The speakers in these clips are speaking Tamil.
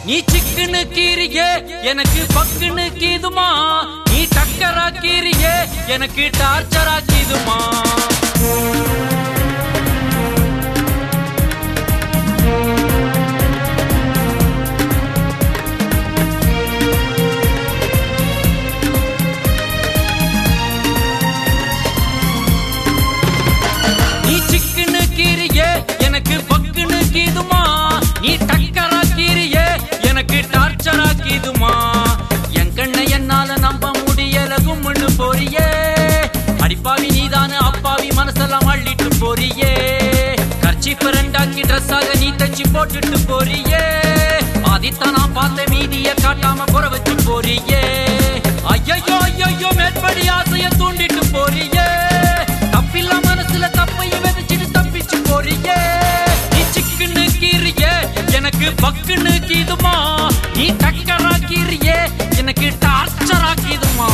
நீ சிக்குன்னு கீரியே எனக்கு பக்குன்னு கீதுமா நீ டக்கரா கீரியே எனக்கு டார்ச்சரா கீதுமா நீ சிக்குன்னு கீரியே எனக்கு பக்குன்னு கீதுமா நீ டக்கரா கீரியே எனக்கு டார்ச்சரா கீதுமா என் கண்ணை என்னால நம்ப முடியல கும்முன்னு போறியே அடிப்பாவி நீதானு அப்பாவி மனசெல்லாம் அள்ளிட்டு போறியே கர்ச்சிப்ப ரெண்டாக்கி ட்ரெஸ்ஸாக நீ தச்சு போட்டுட்டு போறியே ஆதித்தான் நான் பார்த்த மீதிய காட்டாம குறை வச்சு போறியே ஐயோ ஐயோ மேற்படி ஆசைய தூண்டிட்டு போறியே தப்பில்ல மனசுல தப்பையும் விதைச்சிட்டு தப்பிச்சு போறியே நீ சிக்குன்னு கீறியே எனக்கு பக்குன்னு கீதுமா நீ டக்கரா கீறியே எனக்கு டார்ச்சரா கீதுமா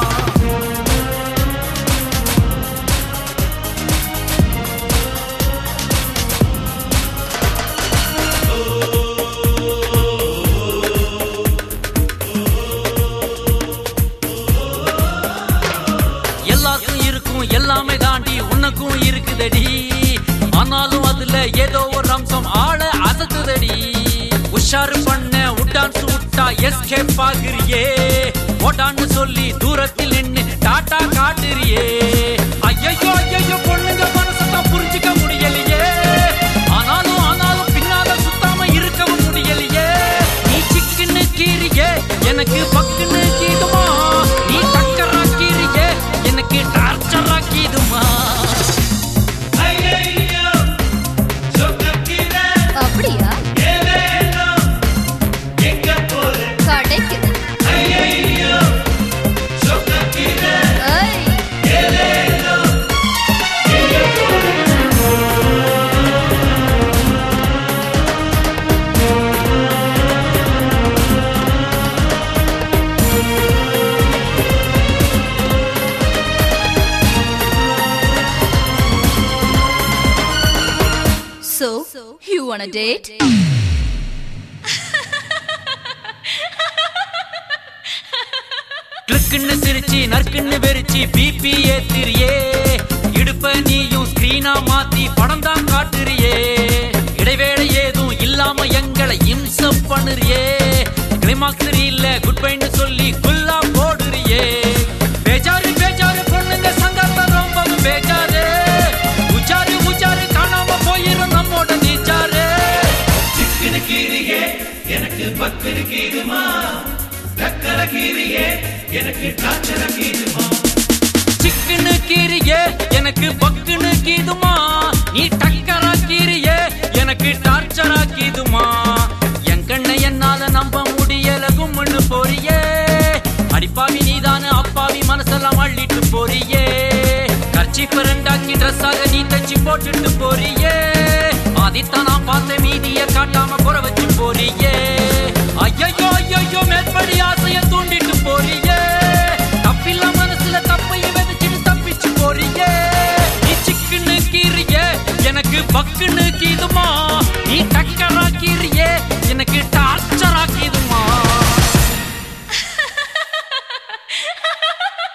எல்லாருக்கும் இருக்கும் எல்லாமே தாண்டி உனக்கும் இருக்குதடி ஆனாலும் அதுல ஏதோ ஒரு அம்சம் ஆள அசத்துதடி உஷாரு பண்ண உட்டான் சுட்டா எஸ்கேப் ஆகுறியே ஓட்டான்னு சொல்லி தூரத்தில் நின்னு டாட்டா காட்டுறியே ஐயோ ஐயோ பொண்ணுங்க மனசத்தான் புரிஞ்சுக்க முடியலையே ஆனாலும் ஆனாலும் பின்னால சுத்தாம இருக்கவும் முடியலையே நீ சிக்குன்னு கீரியே எனக்கு பக்குன்னு கீதுமா நீ டக்கரா கீரியே எனக்கு டார்ச்சரா கீதுமா அப்படியா கடைக்கு ஏய் So, you want a date? கிளுக்குன்னு சிரிச்சு நறுக்குன்னு வெறிச்சு பிபி ஏத்திரியே இடுப்ப நீயும் ஸ்கிரீனா மாத்தி படம் தான் காட்டுறியே இடைவேளை ஏதும் இல்லாம எங்களை இம்ச பண்ணுறியே கிளைமாக்ஸ் இல்ல குட் பைன்னு சொல்லி குல்லா போடுறியே பேஜாரு பேஜாரு பொண்ணுங்க சங்கத்த ரொம்பவும் பேஜாரு உச்சாரு உச்சாரு காணாம போயிரும் நம்மோட நீச்சாரு சிக்கனு கீரியே எனக்கு பக்கனு கீதுமா டக்கர கீரியே எனக்கு டாச்சர கீதுமா சிக்குன்னு கீரியே எனக்கு பக்குன்னு கீதுமா நீ டக்கரா கீரியே எனக்கு டார்ச்சரா கீதுமா என் கண்ணை என்னால நம்ப முடியல கும்முன்னு போறியே அடிப்பாவி நீதானு அப்பாவி மனசெல்லாம் அள்ளிட்டு போறியே கர்ச்சிப்ப ரெண்டாக்கி ட்ரெஸ்ஸாக நீ தச்சு போட்டுட்டு போறியே ஆதித்தான் நான் பார்த்த மீதிய காட்டாம குறை வச்சு போறியே ஐயோ ஐயோ மேற்படி ஆசைய தூண்டிட்டு போறியே தப்பில்ல மனசுல தப்பையும் விதைச்சிட்டு தப்பிச்சு போறியே நீ சிக்குன்னு கீறியே எனக்கு பக்குன்னு கீதுமா நீ டக்கரா கீறியே எனக்கு டார்ச்சரா கீதுமா